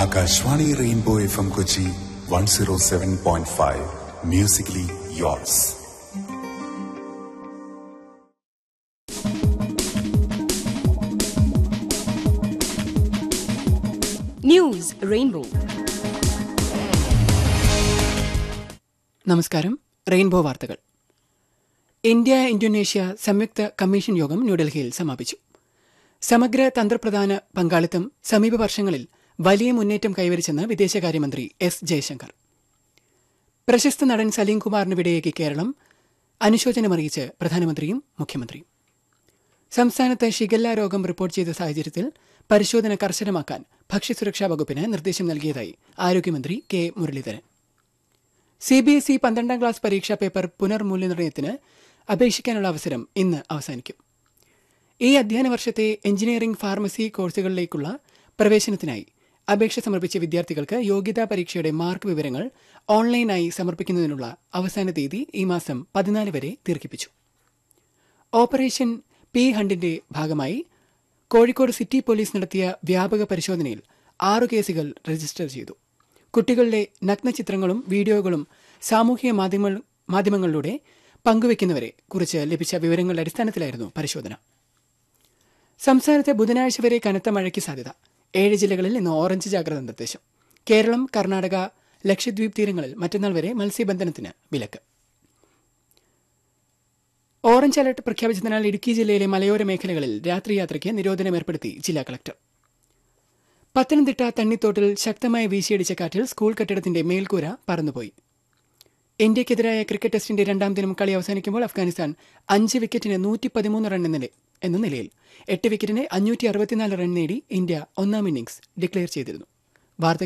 Akashvani rainbow F M Kochi one zero seven point five musically yours news rainbow നമസ്കാരം rainbow വാർത്തകൾ India Indonesia സംയുക്ത commission യോഗം ന്യൂഡൽഹിയിൽ സമാപിച്ചു സമഗ്ര തന്ത്രപ്രധാന പങ്കാളിത്തം സമീപ വർഷങ്ങളിൽ വലിയ മുന്നേറ്റം കൈവരിച്ചെന്ന് വിദേശകാര്യമന്ത്രി എസ് ജയശങ്കർ പ്രശസ്ത നടൻ സലീം കുമാറിന് വിടയേക്ക് കേരളം അനുശോചനമറിയിച്ച് പ്രധാനമന്ത്രിയും മുഖ്യമന്ത്രിയും സംസ്ഥാനത്ത് ഷിഗല്ല രോഗം റിപ്പോർട്ട് ചെയ്ത സാഹചര്യത്തിൽ പരിശോധന കർശനമാക്കാൻ ഭക്ഷ്യസുരക്ഷാ വകുപ്പിന് നിർദ്ദേശം നൽകിയതായി ആരോഗ്യമന്ത്രി K Muraleedharan C B S E പന്ത്രണ്ടാം ക്ലാസ് പരീക്ഷാ പേപ്പർ പുനർമൂല്യനിർണ്ണയത്തിന് അപേക്ഷിക്കാനുള്ള അവസരം ഇന്ന് അവസാനിക്കും ഈ അധ്യയന വർഷത്തെ എഞ്ചിനീയറിംഗ് ഫാർമസി കോഴ്സുകളിലേക്കുള്ള പ്രവേശനത്തിനായി അപേക്ഷ സമർപ്പിച്ച വിദ്യാർത്ഥികൾക്ക് യോഗ്യതാ പരീക്ഷയുടെ മാർക്ക് വിവരങ്ങൾ ഓൺലൈനായി സമർപ്പിക്കുന്നതിനുള്ള അവസാന തീയതി ഈ മാസം പതിനാല് വരെ ദീർഘിപ്പിച്ചു ഓപ്പറേഷൻ പി ഹണ്ടിന്റെ ഭാഗമായി കോഴിക്കോട് സിറ്റി പോലീസ് നടത്തിയ വ്യാപക പരിശോധനയിൽ ആറു കേസുകൾ രജിസ്റ്റർ ചെയ്തു കുട്ടികളുടെ നഗ്നചിത്രങ്ങളും വീഡിയോകളും സാമൂഹിക മാധ്യമ മാധ്യമങ്ങളിലൂടെ പങ്കുവയ്ക്കുന്നവരെ കുറിച്ച് ലഭിച്ച വിവരങ്ങളുടെ അടിസ്ഥാനത്തിലായിരുന്നു പരിശോധന സംസ്ഥാനത്ത് ബുധനാഴ്ച വരെ കനത്ത മഴയ്ക്ക് സാധ്യത ഏഴ് ജില്ലകളിൽ ഇന്ന് ഓറഞ്ച് ജാഗ്രതാ നിർദ്ദേശം കേരളം കർണാടക ലക്ഷദ്വീപ് തീരങ്ങളിൽ മറ്റന്നാൾ വരെ മത്സ്യബന്ധനത്തിന് വിലക്ക് ഓറഞ്ച് അലർട്ട് പ്രഖ്യാപിച്ചതിനാൽ ഇടുക്കി ജില്ലയിലെ മലയോര മേഖലകളിൽ രാത്രി യാത്രയ്ക്ക് നിരോധനം ഏർപ്പെടുത്തി ജില്ലാ കളക്ടർ പത്തനംതിട്ട തണ്ണിത്തോട്ടിൽ ശക്തമായി വീശിയടിച്ച കാറ്റിൽ സ്കൂൾ കെട്ടിടത്തിന്റെ മേൽക്കൂര പറന്നുപോയി ഇന്ത്യക്കെതിരായ ക്രിക്കറ്റ് ടെസ്റ്റിന്റെ രണ്ടാം ദിനം കളി അവസാനിക്കുമ്പോൾ അഫ്ഗാനിസ്ഥാൻ അഞ്ച് വിക്കറ്റിന് നൂറ്റി പതിമൂന്ന് റൺ എന്ന നില- എന്ന നിലയിൽ എട്ട് വിക്കറ്റിന് അഞ്ഞൂറ്റി അറുപത്തിനാല് റൺ നേടി ഇന്ത്യ ഒന്നാം ഇന്നിംഗ്സ് ഡിക്ലെയർ ചെയ്തിരുന്നു വാർത്തകൾ